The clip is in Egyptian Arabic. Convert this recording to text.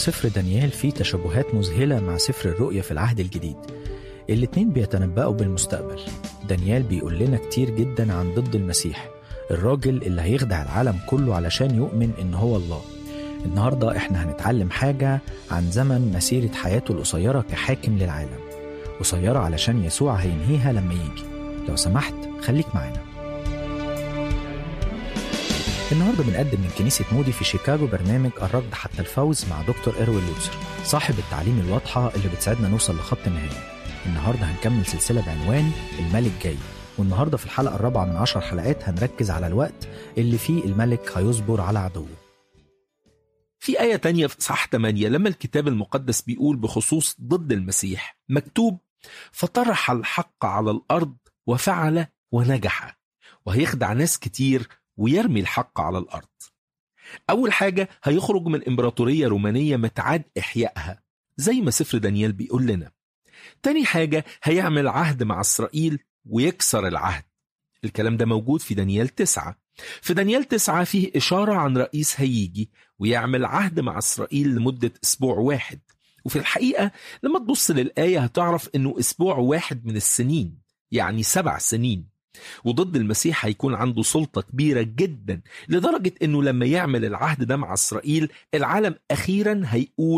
سفر دانيال فيه تشابهات مذهلة مع سفر الرؤيا في العهد الجديد الاتنين بيتنبأوا بالمستقبل دانيال بيقول لنا كتير جدا عن ضد المسيح الراجل اللي هيخدع العالم كله علشان يؤمن إن هو الله النهاردة إحنا هنتعلم حاجة عن زمن مسيرة حياته القصيرة كحاكم للعالم قصيرة علشان يسوع هينهيها لما يجي لو سمحت خليك معانا النهارده بنقدم من كنيسة مودي في شيكاغو برنامج الركض حتى الفوز مع دكتور إروين لوتسر صاحب التعليم الواضحة اللي بتساعدنا نوصل لخط النهاية النهارده هنكمل سلسلة بعنوان الملك جاي والنهارده في الحلقة الرابعة من عشر حلقات هنركز على الوقت اللي فيه الملك هيصبر على عدوه في آية تانية في صح 8 لما الكتاب المقدس بيقول بخصوص ضد المسيح مكتوب فطرح الحق على الأرض وفعل ونجح وهيخدع ناس كتير ويرمي الحق على الأرض أول حاجة هيخرج من إمبراطورية رومانية متعاد إحيائها زي ما سفر دانيال بيقول لنا تاني حاجة هيعمل عهد مع إسرائيل ويكسر العهد الكلام ده موجود في دانيال تسعة في دانيال تسعة فيه إشارة عن رئيس هيجي ويعمل عهد مع إسرائيل لمدة أسبوع واحد وفي الحقيقة لما تبص للآية هتعرف أنه أسبوع واحد من السنين يعني سبع سنين وضد المسيح هيكون عنده سلطة كبيرة جدا لدرجة أنه لما يعمل العهد ده مع إسرائيل العالم أخيرا هيقول